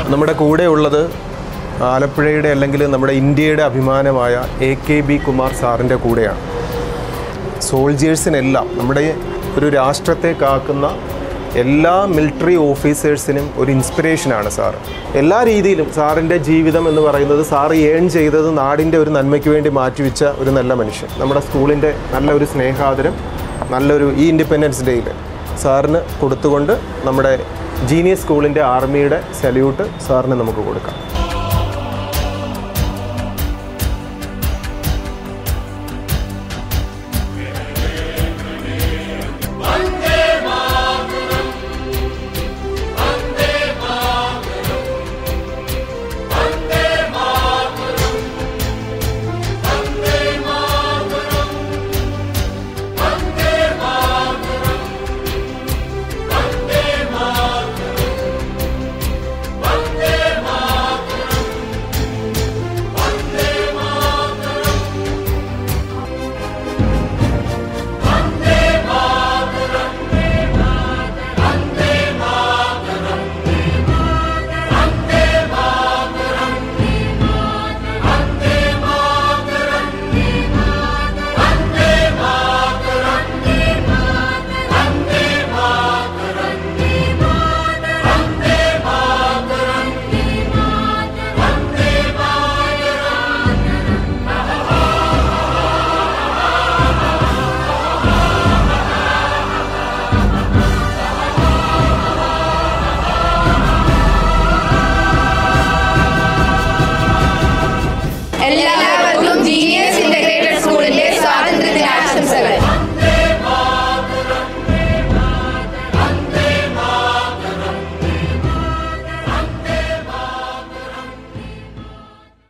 നമ്മുടെ കൂടെ ഉള്ളത് ആലപ്പുഴയുടെ അല്ലെങ്കിൽ നമ്മുടെ ഇന്ത്യയുടെ അഭിമാനമായ എ കെ ബി കുമാർ സാറിൻ്റെ കൂടെയാണ് സോൾജിയേഴ്സിനെല്ലാം നമ്മുടെ ഒരു രാഷ്ട്രത്തെ കാക്കുന്ന എല്ലാ മിലിറ്ററി ഓഫീസേഴ്സിനും ഒരു ഇൻസ്പിറേഷനാണ് സാർ എല്ലാ രീതിയിലും സാറിൻ്റെ ജീവിതം എന്ന് പറയുന്നത് സാർ ഏൺ ചെയ്തത് നാടിൻ്റെ ഒരു നന്മയ്ക്ക് വേണ്ടി മാറ്റിവെച്ച ഒരു നല്ല മനുഷ്യൻ നമ്മുടെ സ്കൂളിൻ്റെ നല്ലൊരു സ്നേഹാദരം നല്ലൊരു ഈ ഇൻഡിപെൻഡൻസ് ഡേയിൽ സാറിന് കൊടുത്തുകൊണ്ട് നമ്മുടെ ജീനിയസ് സ്കൂളിൻ്റെ ആർമിയുടെ സല്യൂട്ട് സാറിന് നമുക്ക് കൊടുക്കാം